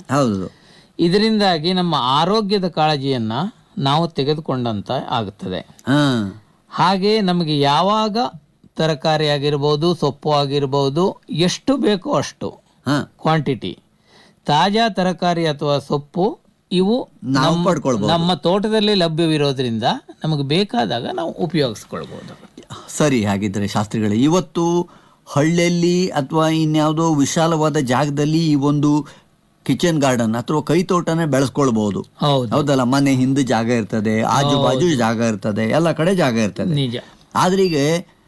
ಹೌದು ಇದರಿಂದಾಗಿ ನಮ್ಮ ಆರೋಗ್ಯದ ಕಾಳಜಿಯನ್ನ ನಾವು ತೆಗೆದುಕೊಂಡಂತ ಆಗುತ್ತದೆ ಹಾ ಹಾಗೆ ನಮಗೆ ಯಾವಾಗ ತರಕಾರಿ ಆಗಿರ್ಬೋದು ಸೊಪ್ಪು ಆಗಿರ್ಬೋದು ಎಷ್ಟು ಬೇಕೋ ಅಷ್ಟು ಹಾ ಕ್ವಾಂಟಿಟಿ ತಾಜಾ ತರಕಾರಿ ಅಥವಾ ಸೊಪ್ಪು ಇವು ನಾವು ನಮ್ಮ- ಪಡ್ಕೊಳ್ಬಹುದು ನಮ್ಮ ತೋಟದಲ್ಲಿ ಲಭ್ಯವಿರೋದ್ರಿಂದ ನಮಗೆ ಬೇಕಾದಾಗ ನಾವು ಉಪಯೋಗಿಸ್ಕೊಳ್ಬಹುದು ಸರಿ ಹಾಗಿದ್ರೆ ಶಾಸ್ತ್ರಿಗಳೇ ಇವತ್ತು ಹಳ್ಳಿಯಲ್ಲಿ ಅಥವಾ ಇನ್ಯಾವುದೋ ವಿಶಾಲವಾದ ಜಾಗದಲ್ಲಿ ಈ ಒಂದು ಕಿಚನ್ ಗಾರ್ಡನ್ ಅಥವಾ ಕೈ ತೋಟನೇ ಬೆಳೆಸ್ಕೊಳ್ಬಹುದು ಹೌದು ಹೌದಲ್ಲ ಮನೆ ಹಿಂದೆ ಜಾಗ ಇರ್ತದೆ ಆಜು ಬಾಜು ಜಾಗ ಇರ್ತದೆ ಎಲ್ಲ ಕಡೆ ಜಾಗ ಇರ್ತದೆ ನಿಜ ಆದ್ರೆ ಈಗ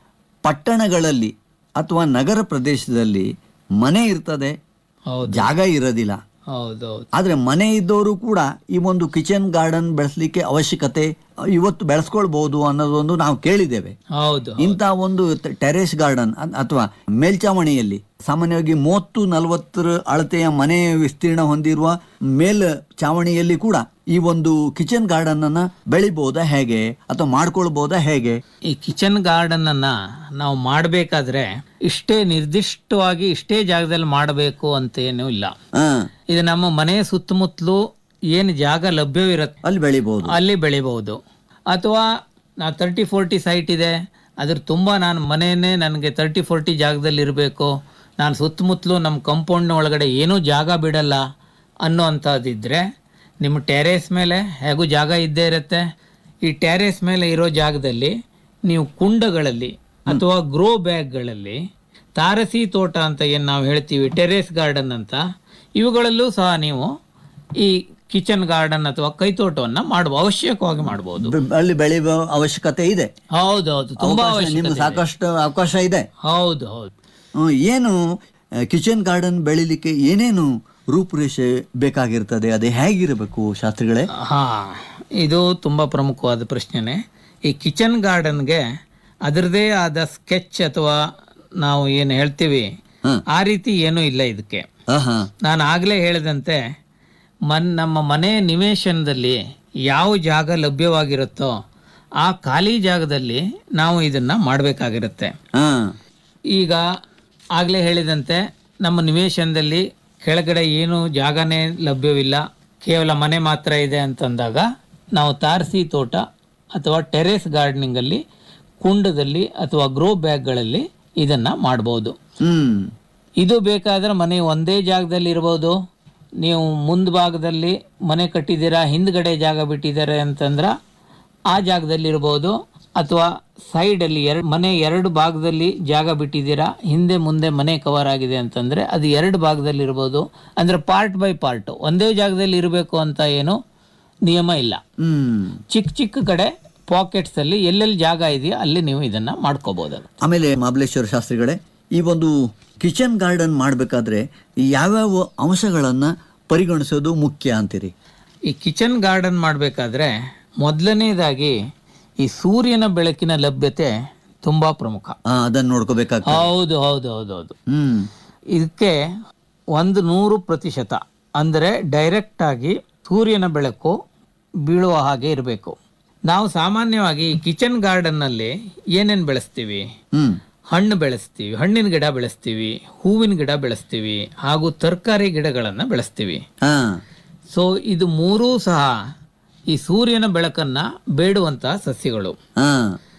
ಪಟ್ಟಣಗಳಲ್ಲಿ ಅಥವಾ ನಗರ ಪ್ರದೇಶದಲ್ಲಿ ಮನೆ ಇರ್ತದೆ ಹೌದು ಜಾಗ ಇರೋದಿಲ್ಲ ಹೌದೌದು ಆದ್ರೆ ಮನೆ ಇದ್ದವರು ಕೂಡ ಈ ಒಂದು ಕಿಚನ್ ಗಾರ್ಡನ್ ಬೆಳೆಸಲಿಕ್ಕೆ ಅವಶ್ಯಕತೆ ಇವತ್ತು ಬೆಳೆಸ್ಕೊಳ್ಬಹುದು ಅನ್ನೋದೊಂದು ನಾವು ಕೇಳಿದ್ದೇವೆ ಹೌದು ಇಂಥ ಒಂದು ಟೆರೇಸ್ ಗಾರ್ಡನ್ ಅಥವಾ ಮೇಲ್ಚಾವಣಿಯಲ್ಲಿ ಸಾಮಾನ್ಯವಾಗಿ ಮೂವತ್ತು ನಲವತ್ತರ ಅಳತೆಯ ಮನೆ ವಿಸ್ತೀರ್ಣ ಹೊಂದಿರುವ ಮೇಲ್ ಚಾವಣಿಯಲ್ಲಿ ಕೂಡ ಈ ಒಂದು ಕಿಚನ್ ಗಾರ್ಡನ್ ಅನ್ನ ಬೆಳಿಬಹುದಾ ಹೇಗೆ ಅಥವಾ ಮಾಡ್ಕೊಳ್ಬಹುದಾ ಹೇಗೆ ಈ ಕಿಚನ್ ಗಾರ್ಡನ್ ಅನ್ನ ನಾವು ಮಾಡಬೇಕಾದ್ರೆ ಇಷ್ಟೇ ನಿರ್ದಿಷ್ಟವಾಗಿ ಇಷ್ಟೇ ಜಾಗದಲ್ಲಿ ಮಾಡಬೇಕು ಅಂತ ಏನೂ ಇಲ್ಲ ಹ ಇದು ನಮ್ಮ ಮನೆಯ ಸುತ್ತಮುತ್ತಲು ಏನು ಜಾಗ ಲಭ್ಯವಿರುತ್ತೆ ಅಲ್ಲಿ ಬೆಳಿಬಹುದು ಅಲ್ಲಿ ಬೆಳಿಬಹುದು ಅಥವಾ ನಾ ತರ್ಟಿ ಫೋರ್ಟಿ ಸೈಟ್ ಇದೆ ಅದ್ರ ತುಂಬ ನಾನು ಮನೆಯನ್ನೇ ನನಗೆ ತರ್ಟಿ ಫೋರ್ಟಿ ಜಾಗದಲ್ಲಿ ಇರಬೇಕು ನಾನು ಸುತ್ತಮುತ್ತಲು ನಮ್ಮ ಕಂಪೌಂಡ್ನ ಒಳಗಡೆ ಏನೂ ಜಾಗ ಬಿಡಲ್ಲ ಅನ್ನೋ ಅಂಥದ್ದಿದ್ರೆ ನಿಮ್ಮ ಟೆರೇಸ್ ಮೇಲೆ ಹೇಗೂ ಜಾಗ ಇದ್ದೇ ಇರುತ್ತೆ ಈ ಟೆರೇಸ್ ಮೇಲೆ ಇರೋ ಜಾಗದಲ್ಲಿ ನೀವು ಕುಂಡಗಳಲ್ಲಿ ಅಥವಾ ಗ್ರೋ ಬ್ಯಾಗ್ಗಳಲ್ಲಿ ತಾರಸಿ ತೋಟ ಅಂತ ಏನು ನಾವು ಹೇಳ್ತೀವಿ ಟೆರೇಸ್ ಗಾರ್ಡನ್ ಅಂತ ಇವುಗಳಲ್ಲೂ ಸಹ ನೀವು ಈ ಕಿಚನ್ ಗಾರ್ಡನ್ ಅಥವಾ ಕೈತೋಟವನ್ನ ಮಾಡುವ ಅವಶ್ಯಕವಾಗಿ ಮಾಡಬಹುದು ಬೆ- ಅಲ್ಲಿ ಬೆಳೆಯುವ ಅವಶ್ಯಕತೆ ಇದೆ ಹೌದೌದು ತುಂಬಾ ಅವಕಾಶ- ನಿಮ್ಗೆ ಅವಶ್ಯಕತೆ ಇದೆ. ಸಾಕಷ್ಟು ಅವಕಾಶ ಇದೆ ಹೌದು ಹೌದು ಹ್ಮ್, ಏನು ಕಿಚನ್ ಗಾರ್ಡನ್ ಬೆಳಿಲಿಕ್ಕೆ ಏನೇನು ರೂಪುರೇಷೆ ಬೇಕಾಗಿರ್ತದೆ ಅದೇ ಹೇಗಿರಬೇಕು ಶಾಸ್ತ್ರಿಗಳೇ ಹಾ ಇದು ತುಂಬಾ ಪ್ರಮುಖವಾದ ಪ್ರಶ್ನೆನೆ ಈ ಕಿಚನ್ ಗಾರ್ಡನ್ಗೆ ಅದರದೇ ಆದ ಸ್ಕೆಚ್ ಅಥವಾ ನಾವು ಏನು ಹೇಳ್ತೀವಿ ಹ್ಮ್. ಆ ರೀತಿ ಏನೂ ಇಲ್ಲ ಇದಕ್ಕೆ ಆಹಾ ನಾನು ಆಗಲೇ ಹೇಳಿದಂತೆ ಮನ್ ನಮ್ಮ ಮನೆ ನಿವೇಶನದಲ್ಲಿ ಯಾವ ಜಾಗ ಲಭ್ಯವಾಗಿರುತ್ತೋ ಆ ಖಾಲಿ ಜಾಗದಲ್ಲಿ ನಾವು ಇದನ್ನ ಮಾಡಬೇಕಾಗಿರುತ್ತೆ ಹಾ ಈಗ ಆಗಲೇ ಹೇಳಿದಂತೆ ನಮ್ಮ ನಿವೇಶನದಲ್ಲಿ ಕೆಳಗಡೆ ಏನು ಜಾಗನೇ ಲಭ್ಯವಿಲ್ಲ ಕೇವಲ ಮನೆ ಮಾತ್ರ ಇದೆ ಅಂತಂದಾಗ ನಾವು ತಾರಸಿ ತೋಟ ಅಥವಾ ಟೆರೇಸ್ ಗಾರ್ಡನಿಂಗಲ್ಲಿ ಕುಂಡದಲ್ಲಿ ಅಥವಾ ಗ್ರೋ ಬ್ಯಾಗ್ಗಳಲ್ಲಿ ಇದನ್ನು ಮಾಡ್ಬೋದು ಹ್ಮ್ ಇದು ಬೇಕಾದ್ರೆ ಮನೆ ಒಂದೇ ಜಾಗದಲ್ಲಿ ಇರ್ಬೋದು ನೀವು ಮುಂದ್ಭಾಗದಲ್ಲಿ ಮನೆ ಕಟ್ಟಿದ್ದೀರಾ ಹಿಂದ್ಗಡೆ ಜಾಗ ಬಿಟ್ಟಿದ್ದಾರೆ ಅಂತಂದ್ರೆ ಆ ಜಾಗದಲ್ಲಿ ಇರ್ಬೋದು ಅಥವಾ ಸೈಡಲ್ಲಿ ಎರಡು ಮನೆ ಎರಡು ಭಾಗದಲ್ಲಿ ಜಾಗ ಬಿಟ್ಟಿದ್ದೀರಾ ಹಿಂದೆ ಮುಂದೆ ಮನೆ ಕವರ್ ಆಗಿದೆ ಅಂತಂದ್ರೆ ಅದು ಎರಡು ಭಾಗದಲ್ಲಿ ಇರ್ಬೋದು ಅಂದ್ರೆ ಪಾರ್ಟ್ ಬೈ ಪಾರ್ಟ್ ಒಂದೇ ಜಾಗದಲ್ಲಿ ಇರಬೇಕು ಅಂತ ಏನು ನಿಯಮ ಇಲ್ಲ ಹ್ಮ್ ಚಿಕ್ಕ ಚಿಕ್ಕ ಕಡೆ ಪಾಕೆಟ್ಸ್ ಅಲ್ಲಿ ಎಲ್ಲೆಲ್ಲಿ ಜಾಗ ಇದೆಯೋ ಅಲ್ಲಿ ನೀವು ಇದನ್ನ ಮಾಡ್ಕೋಬಹುದು ಆಮೇಲೆ ಮಹಾಬಲೇಶ್ವರ ಶಾಸ್ತ್ರಿಗಳೇ ಈ ಒಂದು ಕಿಚನ್ ಗಾರ್ಡನ್ ಮಾಡಬೇಕಾದ್ರೆ ಯಾವ್ಯಾವ ಅಂಶಗಳನ್ನ ಪರಿಗಣಿಸೋದು ಮುಖ್ಯ ಅಂತೀರಿ ಈ ಕಿಚನ್ ಗಾರ್ಡನ್ ಮಾಡಬೇಕಾದ್ರೆ ಮೊದಲನೇದಾಗಿ ಈ ಸೂರ್ಯನ ಬೆಳಕಿನ ಲಭ್ಯತೆ ತುಂಬಾ ಪ್ರಮುಖ ಆ, ಅದನ್ನ ನೋಡ್ಕೋಬೇಕಾಗ್ತದೆ ಹೌದು ಹೌದು ಹೌದು ಹೌದು ಹ್ಮ್ ಇದಕ್ಕೆ ಒಂದು ನೂರು ಪ್ರತಿಶತ ಅಂದರೆ ಡೈರೆಕ್ಟ್ ಆಗಿ ಸೂರ್ಯನ ಬೆಳಕು ಬೀಳುವ ಹಾಗೆ ಇರಬೇಕು ನಾವು ಸಾಮಾನ್ಯವಾಗಿ ಈ ಕಿಚನ್ ಗಾರ್ಡನ್ನಲ್ಲಿ ಏನೇನು ಬೆಳೆಸ್ತೀವಿ ಹ್ಮ್ ಹಣ್ಣು ಬೆಳೆಸ್ತೀವಿ ಹಣ್ಣಿನ ಗಿಡ ಬೆಳೆಸ್ತೀವಿ ಹೂವಿನ ಗಿಡ ಬೆಳೆಸ್ತೀವಿ ಹಾಗೂ ತರಕಾರಿ ಗಿಡಗಳನ್ನು ಬೆಳೆಸ್ತೀವಿ ಹಾ ಸೊ ಇದು ಮೂರೂ ಸಹ ಈ ಸೂರ್ಯನ ಬೆಳಕನ್ನ ಬೇಡುವಂತಹ ಸಸ್ಯಗಳು ಹಾ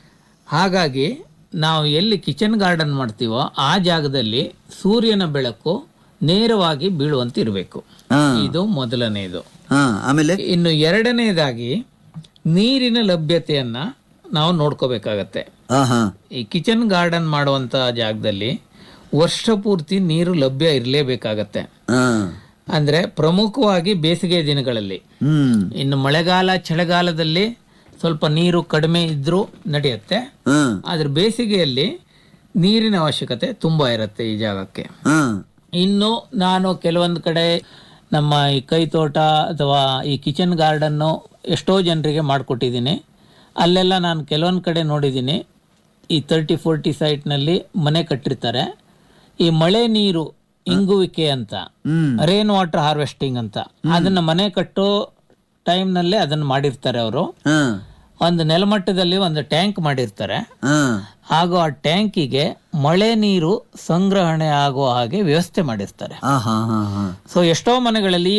ಹಾಗಾಗಿ ನಾವು ಎಲ್ಲಿ ಕಿಚನ್ ಗಾರ್ಡನ್ ಮಾಡ್ತೀವೋ ಆ ಜಾಗದಲ್ಲಿ ಸೂರ್ಯನ ಬೆಳಕು ನೇರವಾಗಿ ಬೀಳುವಂತೆ ಇರಬೇಕು ಹಾ ಇದು ಮೊದಲನೆಯದು ಹಾ ಆಮೇಲೆ ಇನ್ನು ಎರಡನೇದಾಗಿ ನೀರಿನ ಲಭ್ಯತೆಯನ್ನ ನಾವು ನೋಡ್ಕೋಬೇಕಾಗತ್ತೆ ಹಾ ಹಾ ಈ ಕಿಚನ್ ಗಾರ್ಡನ್ ಮಾಡುವಂತ ಜಾಗದಲ್ಲಿ ವರ್ಷ ಪೂರ್ತಿ ನೀರು ಲಭ್ಯ ಇರಲೇಬೇಕಾಗತ್ತೆ ಹಾ ಅಂದ್ರೆ ಪ್ರಮುಖವಾಗಿ ಬೇಸಿಗೆ ದಿನಗಳಲ್ಲಿ ಹ್ಮ್ ಇನ್ನು ಮಳೆಗಾಲ ಚಳಿಗಾಲದಲ್ಲಿ ಸ್ವಲ್ಪ ನೀರು ಕಡಿಮೆ ಇದ್ರೂ ನಡೆಯುತ್ತೆ ಹಾ ಆದ್ರೆ ಬೇಸಿಗೆಯಲ್ಲಿ ನೀರಿನ ಅವಶ್ಯಕತೆ ತುಂಬಾ ಇರುತ್ತೆ ಈ ಜಾಗಕ್ಕೆ ಹಾ ಇನ್ನು ನಾನು ಕೆಲವೊಂದು ಕಡೆ ನಮ್ಮ ಈ ಕೈ ತೋಟ ಅಥವಾ ಈ ಕಿಚನ್ ಗಾರ್ಡನ್ನು ಎಷ್ಟೋ ಜನರಿಗೆ ಮಾಡಿಕೊಟ್ಟಿದ್ದೀನಿ ಅಲ್ಲೆಲ್ಲ ನಾನು ಕೆಲವೊಂದು ಕಡೆ ನೋಡಿದ್ದೀನಿ ಈ ತರ್ಟಿ ಫೋರ್ಟಿ ಸೈಟ್ನಲ್ಲಿ ಮನೆ ಕಟ್ಟಿರ್ತಾರೆ ಈ ಮಳೆ ನೀರು ಇಂಗುವಿಕೆ ಅಂತ ಹ್ಮ್ ರೇನ್ ವಾಟರ್ ಹಾರ್ವೆಸ್ಟಿಂಗ್ ಅಂತ ಅದನ್ನ ಮನೆ ಕಟ್ಟೋ ಟೈಮ್ನಲ್ಲೇ ಅದನ್ನ ಮಾಡಿರ್ತಾರೆ ಅವರು ಹಾ ಒಂದು ನೆಲಮಟ್ಟದಲ್ಲಿ ಒಂದು ಟ್ಯಾಂಕ್ ಮಾಡಿರ್ತಾರೆ ಹಾ ಹಾಗೂ ಆ ಟ್ಯಾಂಕಿಗೆ ಮಳೆ ನೀರು ಸಂಗ್ರಹಣೆ ಆಗುವ ಹಾಗೆ ವ್ಯವಸ್ಥೆ ಮಾಡಿರ್ತಾರೆ ಹಾ ಹಾ ಹಾ ಹಾ ಸೊ ಎಷ್ಟೋ ಮನೆಗಳಲ್ಲಿ